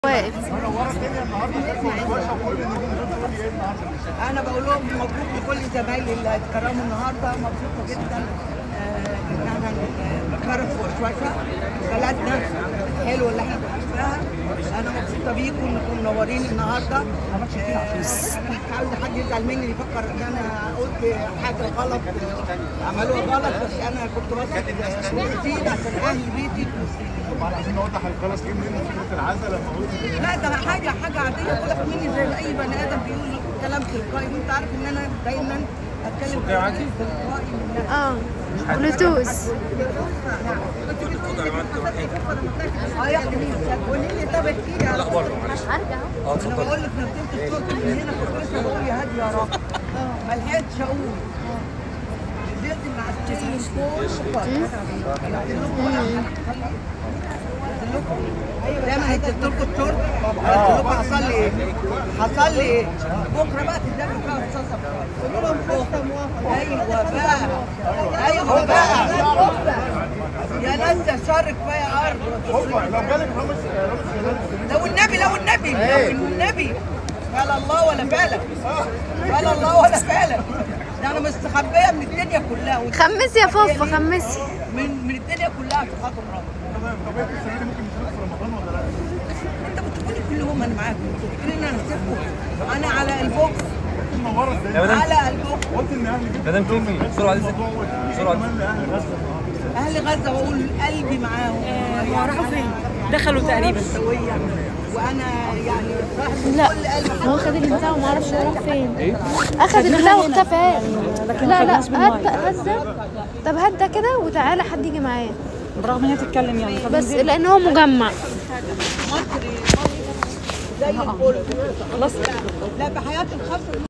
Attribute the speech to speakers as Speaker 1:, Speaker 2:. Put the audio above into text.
Speaker 1: واقف
Speaker 2: انا بقول لهم مبروك لكل زمايلي اللي اتكرموا النهارده مبسوطه جدا آه، ان احنا نتكرم في وشوشه بلدنا الحلوه اللي احنا بنحبها انا مبسوطه بيكم انكم منورين النهارده آه، انا مش عاوز حد يزعل مني يفكر ان انا قلت حاجه غلط آه، عملوها غلط بس انا كنت بس جديد عشان اهل بيتي
Speaker 3: طبعا عايزين نوضح الخلاص جه منين فكره العزا لما قلت
Speaker 2: لا ده حاجه حاجه عاديه طلعت مني زي اي بني ادم بيقول كلام تلقائي وانت عارف ان انا دايما اتكلم كلام تلقائي من نفسي.
Speaker 1: اه بلوتوث
Speaker 2: اه يا حبيبي قولي لي طب احكي لي لا برضه انا بقول لك نزلت الصوت من هنا كنت لسه بقول يا هادي يا رب ما لحقتش اقول نزلت مع التليفون فوق دايما هيتلت لكم التورت قلت لكم حصل لي ايه؟ حصل لي ايه؟ بكره بقى تدلوا فيها الصلصه قولوا لهم فوق ايوه بقى ايوه بقى يا ناس يا شر كفايه ارض
Speaker 3: لو جالك رامز رامز جلال
Speaker 2: لو النبي لو النبي لو النبي قال الله ولا فعلك قال الله ولا فعلك ده انا مستخبيه من الدنيا كلها وانت
Speaker 1: خمسي يا فوفا خمسي
Speaker 2: من من الدنيا كلها عشان خاطر ربنا
Speaker 3: طبيعه السنه دي ممكن نشوف في رمضان ولا لا؟
Speaker 2: انت بتقولي كل يوم انا معاكم انتوا فاكرين ان انا هسيبكم انا على البوكس
Speaker 3: منوره ازاي؟
Speaker 2: على البوكس
Speaker 3: قلت ان اهل جدا
Speaker 4: مدام كيفي بسرعه عايزك بسرعه
Speaker 3: كمان لاهل غزه
Speaker 2: اهل غزه واقول قلبي معاهم
Speaker 5: هو راحوا فين؟ دخلوا تقريبا
Speaker 2: سويه وانا يعني صاحب
Speaker 1: لا
Speaker 2: كل قلب
Speaker 1: هو خد البتاع وما اعرفش راح فين اخد البتاع واختفى لا لا هات هات ده طب هات ده كده وتعالى حد يجي معايا
Speaker 5: برغم ان هي تتكلم يعني طب
Speaker 1: بس لان هو مجمع
Speaker 2: مصري زي الفل
Speaker 5: خلاص
Speaker 2: لا بحياتي الخاصه